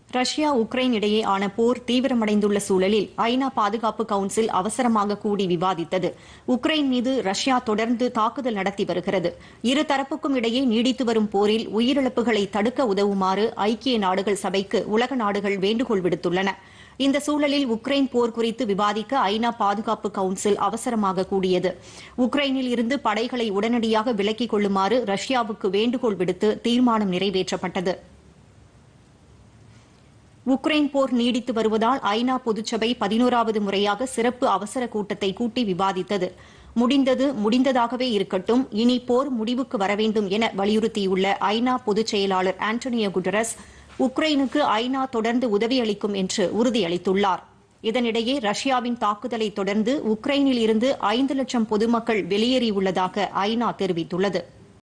Russia Ukraine இடையே ஆன போர் தீவிரமடைந்துள்ள சூழலில் ஐநா பாதுகாப்பு கவுன்சில் அவசரமாக கூடி விவாதித்தது உக்ரைன் மீது ரஷ்யா தொடர்ந்து தாக்குதல் நடத்தி வருகிறது இருதரப்புக்கும் இடையே நீடித்து வரும் போரில் உயிரிழப்புகளை தடுக்க உதவுமாறு ஐக்கிய நாடுகள் சபைக்கு உலக நாடுகள் வேண்டுகோள் விடுத்துள்ளன இந்த சூழலில் உக்ரைன் போர் குறித்து விவாதிக்க ஐநா பாதுகாப்பு கவுன்சில் அவசரமாக கூடியது உக்ரைனில் இருந்து படைகளை உடனடியாக விலக்கிக் கொள்ளுமாறு ரஷ்யாவுக்கு வேண்டுகோள் விடுத்து தீர்மானம் நிறைவேற்றப்பட்டது உக்ரைன் போர் நீடித்து வருவதால் ஐநா பொதுச்சபை பதினோராவது முறையாக சிறப்பு அவசர கூட்டத்தை கூட்டி விவாதித்தது முடிந்தது முடிந்ததாகவே இருக்கட்டும் இனி போர் முடிவுக்கு வர வேண்டும் என வலியுறுத்தியுள்ள ஐநா பொதுச் செயலாளர் ஆண்டனியோ குட்டரஸ் உக்ரைனுக்கு ஐநா தொடர்ந்து உதவியளிக்கும் என்று உறுதியளித்துள்ளார் இதனிடையே ரஷ்யாவின் தாக்குதலை தொடர்ந்து உக்ரைனில் இருந்து ஐந்து லட்சம் பொதுமக்கள் வெளியேறியுள்ளதாக ஐநா தெரிவித்துள்ளது